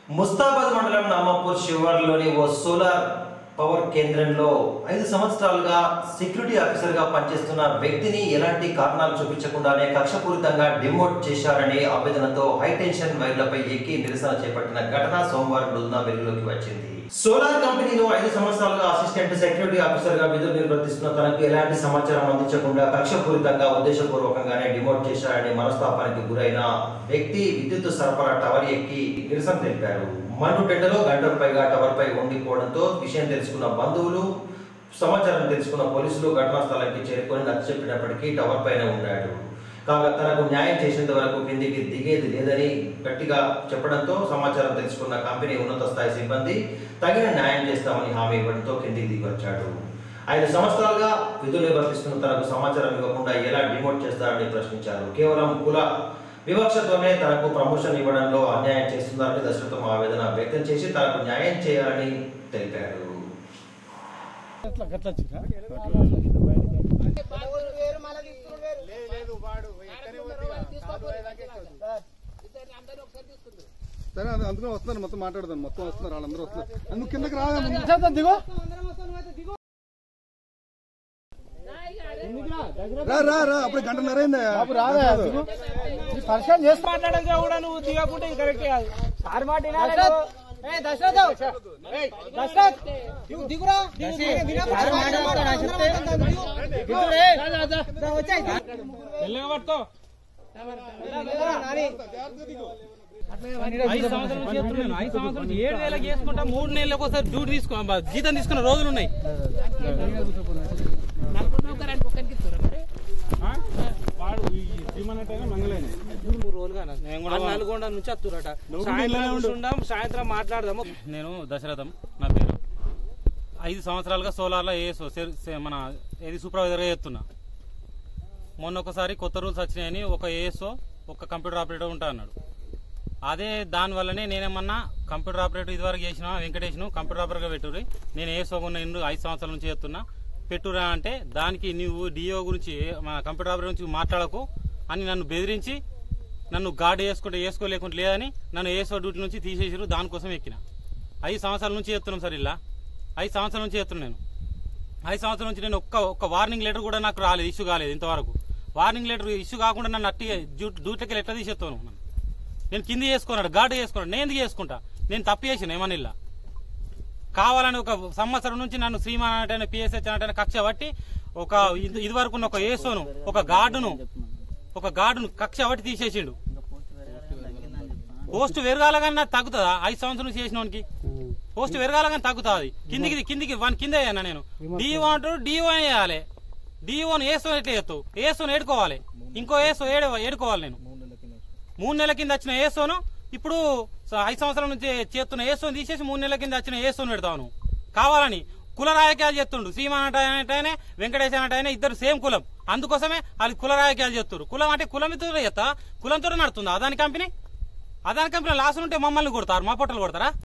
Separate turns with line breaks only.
ముస్తాబాద్ మండలం నామాపూర్ శివార్లోని ఓ సోలార్ పవర్ కేంద్రంలో ఐదు సంవత్సరాలుగా సెక్యూరిటీ ఆఫీసర్ గా పనిచేస్తున్న వ్యక్తిని ఎలాంటి కారణాలు చూపించకుండానే కక్షపూరితంగా డిమోట్ చేశారనే ఆవేదనతో హైటెన్షన్ వైర్లపై ఎక్కి నిరసన చేపట్టిన ఘటన సోమవారం రోజున వెలుగులోకి వచ్చింది సోలార్ కంపెనీలో ఐదు సంవత్సరాలుగా అసిస్టెంట్ సెక్యూరిటీ ఆఫీసర్ గా విధులు నిర్వర్తిస్తున్న తనకు ఎలాంటి సమాచారం అందించకుండా కక్షపూరితంగా ఉద్దేశపూర్వకంగానే డిమోట్ చేశారనే మనస్తాపానికి గురైన వ్యక్తి విద్యుత్ సరఫరా టవర్ ఎక్కి నిరసన తెలిపారు మండుటెండలో గంటల పైగా టవర్ పై ఉండిపోవడంతో విషయం తెలుసుకున్న బంధువులు సమాచారం తెలుసుకున్న పోలీసులు ఘటనా స్థలానికి చేరుకొని నచ్చ చెప్పినప్పటికీ టవర్ పైన ఉన్నాడు కాగా తనకు న్యాయం చేసేంత వరకు కిందికి దిగేది లేదని గట్టిగా చెప్పడంతో సమాచారం తెలుసుకున్న కంపెనీ ఉన్నత స్థాయి సిబ్బంది తగిన న్యాయం చేస్తామని హామీ ఇవ్వడంతో కిందికి దిగి వచ్చాడు ఐదు సంవత్సరాలుగా విధులు నిర్వర్తిస్తున్న తనకు సమాచారం ఇవ్వకుండా ఎలా డిమోట్ చేస్తారని ప్రశ్నించారు కేవలం కుల వివక్షతోనే తనకు ప్రమోషన్ ఇవ్వడంలో అన్యాయం చేస్తున్నారని దశరథం ఆవేదన వ్యక్తం చేసి తనకు న్యాయం చేయాలని తెలిపారు
అట్లా గట్ల వచ్చిరా
సరే అది అందుకనే వస్తున్నారు మొత్తం మాట్లాడదాం మొత్తం వస్తున్నారు వాళ్ళందరూ వస్తున్నారు నువ్వు కిందకి రాదా
దిగో
రా రా రా అప్పుడు గంటన్నర అయిందా
బాబు రాదా దిగు నీ పరిచయం చేసి మాట్లాడక కూడా నువ్వు దిగకుంటే ఇది కరెక్ట్ కాదు సార్ మాట వినాలి నువ్వు. ఏయ్, దశరథ్ దిగు, దిగురా సార్ మాట వినాలి, నా చెప్తే. దిగు, ఏయ్. మెల్లగా పట్టుకో
ఐదు సంవత్సరాల నుంచి చేస్తున్నాను ఐదు సంవత్సరాల నుంచి ఏడు నెలలకు చేసుకుంటా మూడు నెలలకు ఒకసారి డ్యూటీ తీసుకో బా- జీతం తీసుకున్న రోజులు ఉన్నాయి ఆ? వాడు ఈ శ్రీమన్నట్టయినా మంగళైన మూడు రోజులుగా నేను కూడా నల్గొండ నుంచి వస్తురట సాయంత్రం కూర్చుందాం సాయంత్రం మాట్లాడదాము నేను దశరథం నా పేరు ఐదు సంవత్సరాలుగా సోలార్లో ఏఎస్ఓ మన ఏది సూపర్వైజర్గా చేస్తున్నా మొన్న ఒకసారి కొత్త రూల్స్ వచ్చినాయని ఒక ఏఎస్ఓ ఒక కంప్యూటర్ ఆపరేటర్ ఉంటా అన్నాడు అదే దానివల్లనే నేనేమన్నా కంప్యూటర్ ఆపరేటర్ ఇదివరకు చేసిన వెంకటేష్ను కంప్యూటర్ ఆపరేటర్గా పెట్టుర్రి నేను ఏ సోగున్న ఇండు ఐదు సంవత్సరాల నుంచి చేస్తున్నా పెట్టురా అంటే దానికి నువ్వు డిఓ గురించి మా కంప్యూటర్ ఆపరేటర్ గురించి మాట్లాడకు అని నన్ను బెదిరించి నన్ను గార్డ్ వేసుకుంటే వేసుకోలేకుంటే లేదని నన్ను ఏసో డ్యూటీ నుంచి తీసేసారు దానికోసం ఎక్కిన ఐదు సంవత్సరాల నుంచి చేస్తున్నాం సార్ ఇలా ఐదు సంవత్సరాల నుంచి చేస్తున్నాను నేను ఐదు సంవత్సరాల నుంచి నేను ఒక్క ఒక్క వార్నింగ్ లెటర్ కూడా నాకు రాలేదు ఇష్యూ కాలేదు ఇంతవరకు వార్నింగ్ లెటర్ ఇష్యూ కాకుండా నన్ను అట్టి డ్యూటీకి ఎట్లా తీసేస్తాను నన్ను నేను కింది చేసుకున్నాడు గార్డు చేసుకున్నాడు నేను ఎందుకు చేసుకుంటా నేను తప్పు చేసిన ఏమని ఇలా కావాలని ఒక సంవత్సరం నుంచి నన్ను శ్రీమాన్ అంటే పిఎస్హెచ్ అంటే కక్ష పట్టి ఒక ఇది ఇది వరకు ఉన్న ఒక ఏసోను ఒక గార్డును ఒక గార్డును కక్ష పట్టి తీసేసిండు పోస్ట్ పెరగాలగానే నాకు తగ్గుతుందా ఐదు సంవత్సరం నుంచి చేసిన వానికి పోస్ట్ పెరగాలగానే తగ్గుతుంది కిందికి కిందికి వాని కింద అయ్యాను నేను డిఓ అంటారు డిఓ వేయాలి డిఓని ఏసో ఎట్లా చేస్తావు ఏసోని ఏడుకోవాలి ఇంకో ఏసో ఏడు ఏడుకోవాలి నేను మూడు నెలల కింద వచ్చిన ఏసోను ఇప్పుడు స- ఐదు సంవత్సరాల నుంచి చేస్తున్న ఏసోని తీసేసి మూడు నెలల కింద వచ్చిన ఏసోని పెడతాను కావాలని కుల రాజకీయాలు చేస్తుండు సీమాన్ అంటే వెంకటేశ్ అంటే ఇద్దరు సేమ్ కులం అందుకోసమే వాళ్ళు కుల రాజకీయాలు చేస్తారు కులం అంటే కులంతో చేస్తా కులంతో నడుతుందా Adani company Adani company loss ఉంటే మమ్మల్ని కొడతారు మా పొట్టలు కొడతారా